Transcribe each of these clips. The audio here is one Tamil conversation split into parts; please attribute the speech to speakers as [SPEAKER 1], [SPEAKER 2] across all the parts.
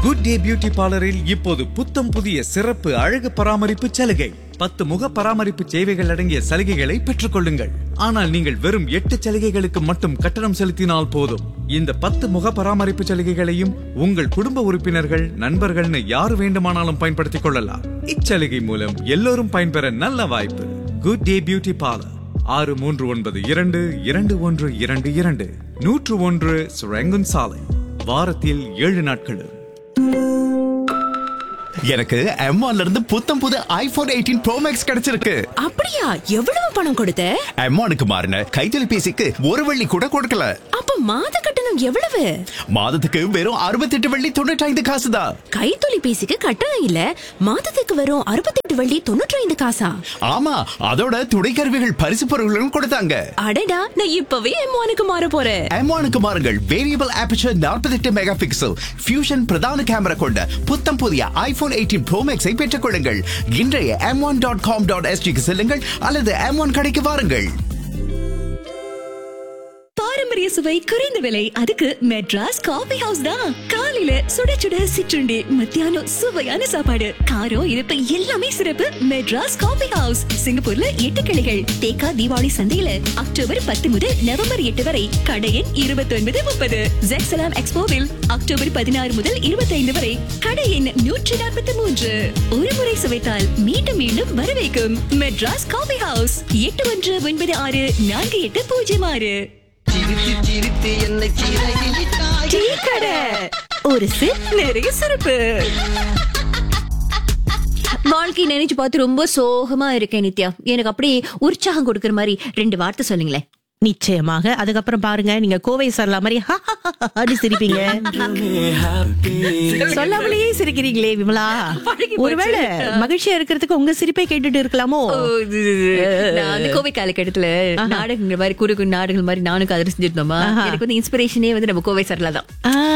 [SPEAKER 1] குட் டே பியூட்டி பார்லரில் இப்போது புத்தம் புதிய சிறப்பு அழகு பராமரிப்பு சலுகை பத்து முக பராமரிப்பு சேவைகள் அடங்கிய சலுகைகளை பெற்றுக் கொள்ளுங்கள் ஆனால் நீங்கள் வெறும் எட்டு சலுகைகளுக்கு மட்டும் கட்டணம் செலுத்தினால் போதும் இந்த பத்து முக பராமரிப்பு சலுகைகளையும் உங்கள் குடும்ப உறுப்பினர்கள் நண்பர்கள்னு யார் வேண்டுமானாலும் பயன்படுத்திக் கொள்ளலாம் இச்சலுகை மூலம் எல்லோரும் பயன்பெற நல்ல வாய்ப்பு குட் டே பியூட்டி பார்லர் ஆறு மூன்று ஒன்பது இரண்டு இரண்டு ஒன்று இரண்டு இரண்டு நூற்று ஒன்று சுரங்குன் சாலை வாரத்தில் ஏழு நாட்களும்
[SPEAKER 2] எனக்கு M1 ல இருந்து புத்தம் புது ஐபோன் எயிட்டீன் ப்ரோ மேக்ஸ் கிடைச்சிருக்கு
[SPEAKER 3] அப்படியா எவ்வளவு பணம் கொடுத்த
[SPEAKER 2] M1க்கு மாறின கைத்தொலைபேசிக்கு ஒரு வெள்ளி கூட கொடுக்கல
[SPEAKER 3] அப்ப மாத கட்டணம் எவ்வளவு
[SPEAKER 2] மாதத்துக்கு வெறும் 68 வெள்ளி தொண்ணூற்றி ஐந்து காசு தான்
[SPEAKER 3] கைத்தொலைபேசிக்கு கட்டணம் இல்ல மாதத்துக்கு வரும் அறுபத்தெட்டு வள்ளி தொண்ணூற்றி ஐந்து காசா
[SPEAKER 2] ஆமா அதோட துணைக்கருவிகள் பரிசு பொருட்களும் கொடுத்தாங்க
[SPEAKER 3] அடடா நான் இப்பவே எம்மானுக்கு மாற போறேன்
[SPEAKER 2] M1க்கு மாறுங்கள் variable aperture 48 mega pixel fusion பிரதான கேமரா கொண்ட புத்தம் புதிய ஐபோன் எயிட்டீன் ப்ரோ மேக்ஸை பெற்றுக் கொள்ளுங்கள் இன்றைய M one dot com dot எஸ்டிக்கு செல்லுங்கள் அல்லது எம் ஒன் கடைக்கு வாருங்கள்
[SPEAKER 4] பாரம்பரிய சுவை குறைந்த விலை அதுக்கு மெட்ராஸ் காபி ஹவுஸ் தான் காலையில சுட சுட சிற்றுண்டி மத்தியானம் சுவையான சாப்பாடு காரம் இனிப்பு எல்லாமே சிறப்பு மெட்ராஸ் காபி ஹவுஸ் சிங்கப்பூர்ல எட்டு கிளைகள் தேக்கா தீபாவளி சந்தையில அக்டோபர் பத்து முதல் நவம்பர் எட்டு வரை கடை எண் இருபத்தி ஒன்பது முப்பது ஜெக்சலாம் எக்ஸ்போவில் அக்டோபர் பதினாறு முதல் இருபத்தி ஐந்து வரை கடை எண் நூற்றி நாற்பத்தி மூன்று ஒரு முறை சுவைத்தால் மீண்டும் மீண்டும் வர வைக்கும் மெட்ராஸ் காபி ஹவுஸ் எட்டு ஒன்று ஒன்பது ஆறு நான்கு எட்டு பூஜ்ஜியம் ஆறு
[SPEAKER 5] சிரித்து சிரித்து என்னை சிறையிட்டாய்
[SPEAKER 4] டீ கடை ஒரு சிப் நிறைய சிறப்பு
[SPEAKER 3] வாழ்க்கை நினைச்சு பார்த்து ரொம்ப சோகமா இருக்கேன் நித்யா எனக்கு அப்படியே உற்சாகம் கொடுக்கற மாதிரி ரெண்டு வார்த்தை சொல்லுங்களேன்
[SPEAKER 6] நிச்சயமாக அதுக்கப்புறம் பாருங்க நீங்க கோவை சரலா மாதிரி அப்படி சிரிப்பீங்க சொல்லாமலேயே சிரிக்கிறீங்களே விமலா
[SPEAKER 3] பழகி போச்சு.
[SPEAKER 6] ஒருவேளை மகிழ்ச்சியா இருக்கிறதுக்கு உங்க சிரிப்பை கேட்டுட்டு இருக்கலாமோ
[SPEAKER 3] நான் வந்து கோவை காலக்கட்டத்துல நாடகங்கள் மாதிரி குறு குறு நாடகங்கள் மாதிரி நானும் கதை செஞ்சிருந்தோமா
[SPEAKER 6] ஆஹா.
[SPEAKER 3] எனக்கு வந்து இன்ஸ்பிரேஷனே வந்து நம்ம கோவை சரலா தான்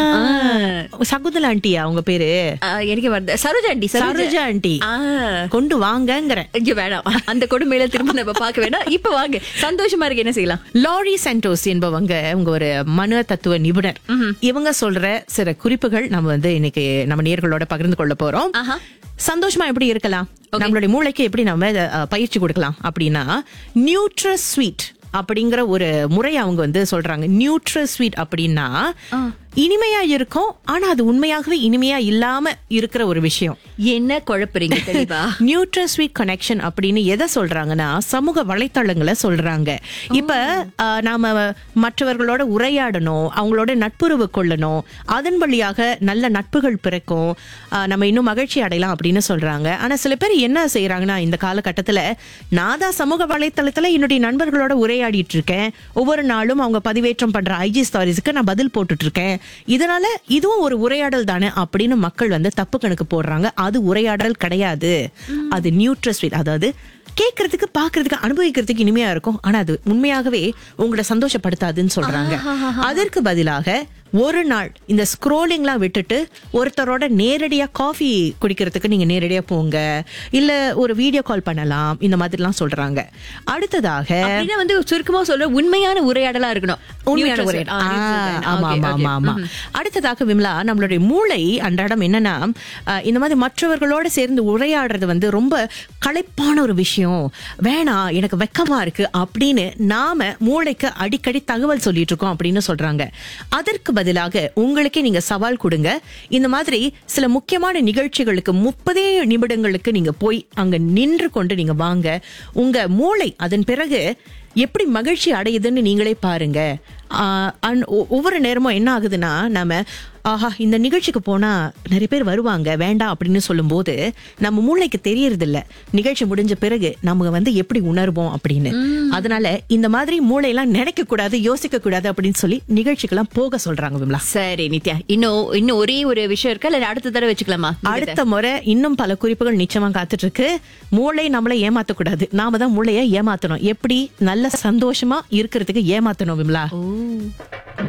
[SPEAKER 6] ஆ, சகுந்தலா ஆண்டியா உங்க பேரு
[SPEAKER 3] ஆ, எனக்கு வருது சரோஜா ஆண்டி
[SPEAKER 6] சரோஜா ஆண்டி
[SPEAKER 3] ஆ.
[SPEAKER 6] கொண்டு வாங்கங்கிறேன்
[SPEAKER 3] ஐயோ வேணாம் அந்த கொடுமையில திரும்ப நம்ம பார்க்க வேணாம் இப்ப வாங்க சந்தோஷமா இருக்கு என்ன செய்யலாம்
[SPEAKER 6] லாரி சென்டோஸ் என்பவங்க உங்க ஒரு மனு தத்துவ நிபுணர் இவங்க சொல்ற சில குறிப்புகள் நம்ம வந்து இன்னைக்கு நம்ம நேர்களோட பகிர்ந்து கொள்ள போறோம்
[SPEAKER 3] ஆஹா.
[SPEAKER 6] சந்தோஷமா எப்படி இருக்கலாம் நம்மளுடைய மூளைக்கு எப்படி நம்ம அஹ், பயிற்சி கொடுக்கலாம் அப்படின்னா நியூட்ரஸ் ஸ்வீட் அப்படிங்கிற ஒரு முறை அவங்க வந்து சொல்றாங்க நியூட்ரஸ் ஸ்வீட் அப்படின்னா இனிமையா இருக்கும் ஆனா அது உண்மையாகவே இனிமையா இல்லாம இருக்கிற ஒரு விஷயம்
[SPEAKER 3] என்ன குழப்பறீங்க தெளிவா
[SPEAKER 6] நியூட்ரஸ்வீட் கனெக்ஷன் அப்படின்னு எதை சொல்றாங்கன்னா சமூக வலைத்தளங்களை சொல்றாங்க இப்ப ஆஹ், நாம மற்றவர்களோட உரையாடணும் அவங்களோட நட்புறவு கொள்ளணும் அதன் வழியாக நல்ல நட்புகள் பிறக்கும் ஆஹ், நம்ம இன்னும் மகிழ்ச்சி அடையலாம் அப்படின்னு சொல்றாங்க ஆனா சில பேர் என்ன செய்யறாங்கன்னா இந்த காலகட்டத்துல நான் தான் சமூக வலைத்தளத்துல என்னுடைய நண்பர்களோட உரையாடிட்டு இருக்கேன் ஒவ்வொரு நாளும் அவங்க பதிவேற்றம் பண்ற ஐஜி ஸ்டாரிஸ்க்கு நான் பதில் போட்டுட்டு இருக்கேன் இதனால இதுவும் ஒரு உரையாடல் தானே அப்படின்னு மக்கள் வந்து தப்பு கணக்கு போடுறாங்க அது உரையாடல் கிடையாது அது நியூட்ரஸ்வீட் அதாவது கேட்கறதுக்கு பாக்குறதுக்கு அனுபவிக்கிறதுக்கு இனிமையா இருக்கும் ஆனா அது உண்மையாகவே உங்களை சந்தோஷப்படுத்தாதுன்னு சொல்றாங்க அதற்கு பதிலாக ஒரு நாள் இந்த ஸ்க்ரோலிங்லாம் விட்டுட்டு ஒருத்தரோட நேரடியா காஃபி குடிக்கிறதுக்கு நீங்க நேரடியா போங்க இல்ல ஒரு வீடியோ கால் பண்ணலாம் இந்த மாதிரிலாம் சொல்றாங்க அடுத்ததாக
[SPEAKER 3] அப்படின்னா வந்து சுருக்கமா சொல்ற உண்மையான உரையாடலா இருக்கணும்
[SPEAKER 6] உண்மையான
[SPEAKER 3] Neutral
[SPEAKER 6] உரையாடல்.
[SPEAKER 3] ஆ,
[SPEAKER 6] ஆ,
[SPEAKER 3] neutral.
[SPEAKER 6] ஆமா
[SPEAKER 3] Okay,
[SPEAKER 6] ஆமா
[SPEAKER 3] okay.
[SPEAKER 6] ஆமா ஆமா அடுத்ததாக விமலா நம்மளுடைய மூளை அன்றாடம் என்னன்னா அஹ், இந்த மாதிரி மற்றவர்களோட சேர்ந்து உரையாடுறது வந்து ரொம்ப களைப்பான ஒரு விஷயம் வேணாம் எனக்கு வெக்கமா இருக்கு அப்படின்னு நாம மூளைக்கு அடிக்கடி தகவல் சொல்லிட்டு இருக்கோம் அப்படின்னு சொல்றாங்க அதற்கு பதிலாக உங்களுக்கே நீங்க சவால் கொடுங்க இந்த மாதிரி சில முக்கியமான நிகழ்ச்சிகளுக்கு முப்பதே நிமிடங்களுக்கு நீங்க போய் அங்க நின்று கொண்டு நீங்க வாங்க உங்க மூளை அதன் பிறகு எப்படி மகிழ்ச்சி அடையுதுன்னு நீங்களே பாருங்க ஆஹ் அன்- ஒ- ஒவ்வொரு நேரமும் என்ன ஆகுதுன்னா நாம ஆஹா இந்த நிகழ்ச்சிக்கு போனா நிறைய பேர் வருவாங்க வேண்டாம் அப்படின்னு சொல்லும்போது நம்ம மூளைக்கு தெரியறது இல்ல நிகழ்ச்சி முடிஞ்ச பிறகு நம்ம வந்து எப்படி உணர்வோம் அப்படின்னு அதனால இந்த மாதிரி மூளையெல்லாம் நினைக்க கூடாது யோசிக்க கூடாது அப்படின்னு சொல்லி நிகழ்ச்சிக்கெல்லாம் போக சொல்றாங்க விமலா
[SPEAKER 3] சரி நித்யா இன்னும் இன்னும் ஒரே ஒரு விஷயம் இருக்கா இல்ல அடுத்த தடவை வச்சுக்கலாமா
[SPEAKER 6] அடுத்த முறை இன்னும் பல குறிப்புகள் நிச்சயமா காத்துட்டு இருக்கு மூளை நம்மளை ஏமாத்த கூடாது நாம தான் மூளையை ஏமாத்தணும் எப்படி நல்ல சந்தோஷமா இருக்கிறதுக்கு ஏமாத்தணும் விமலா